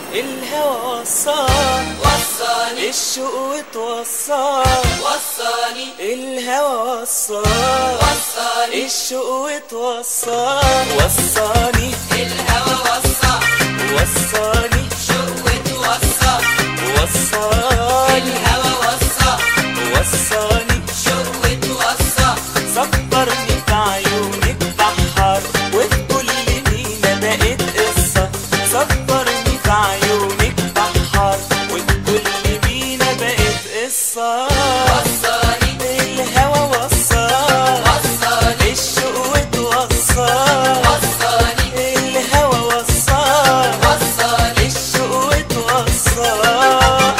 الهوى وصان وصاني الشوق وتوصان وصاني الهوى وصان وصاني الشوق وتوصان وصاني الهوى وصى وصاني شوق وصى وصاني الهوى وصى وصاني شوق وصى صبرني في عيونك بحر وفي كل مينا بقيت قصة صبرني في عيونك بحر وفي كل مينا بقيت قصة وصاني الهوى وصان وصاني الشوق وتوصان وصاني الهوى وصان وصاني الشوق وتوصان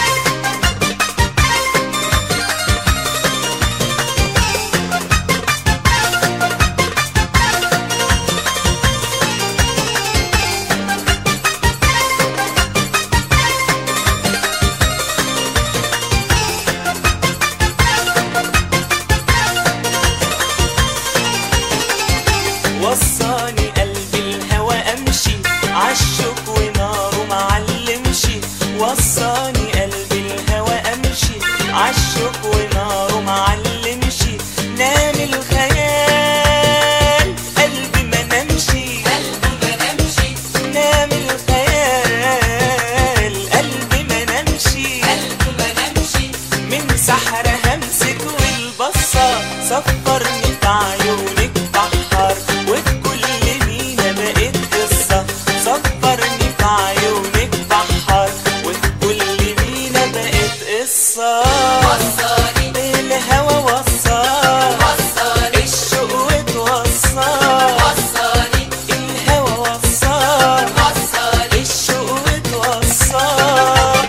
وصاني قلبي الهوى امشي عالشوك وناره معلمشي وصاني قلبي الهوى امشي عالشوك وناره معلمشي نام الخيال قلبي ما نمشي قلبي ما نمشي نام الخيال قلبي ما نمشي قلبي ما نمشي من سحر همسك والبصة صفرني في عيونك بحر وفي كل مينا بقيت قصة صفرني في عيونك بحر وفي كل مينا بقيت قصة وصاني الهوى وصان وصاني الشوق وتوصان وصاني الهوى وصان وصاني الشوق وتوصان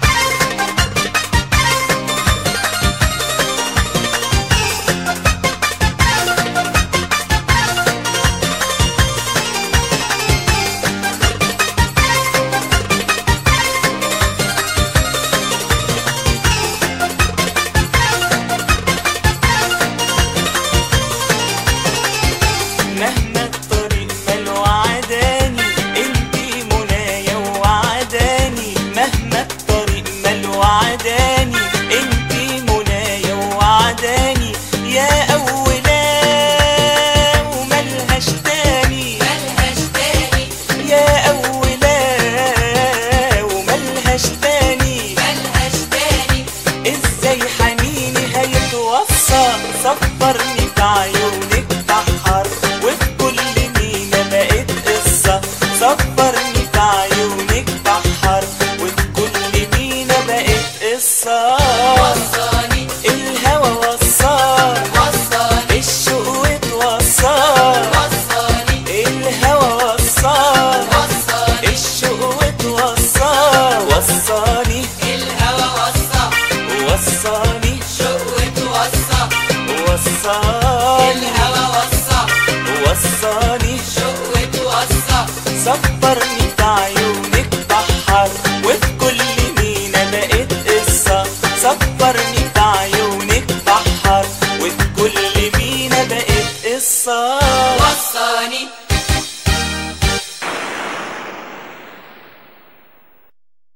مهما الطريق مال وعداني انتي منايا وعداني مهما الطريق مال وعداني انتي منايا وعداني يا أولا وملهاش تاني ملهاش تاني يا أولا وملهاش تاني ملهاش تاني ازاي حنيني هيتوصى صبرني في عيونك بحر وفي كل مينا بقيت قصة صبرني في عيونك بحر وفي كل مينا بقيت قصة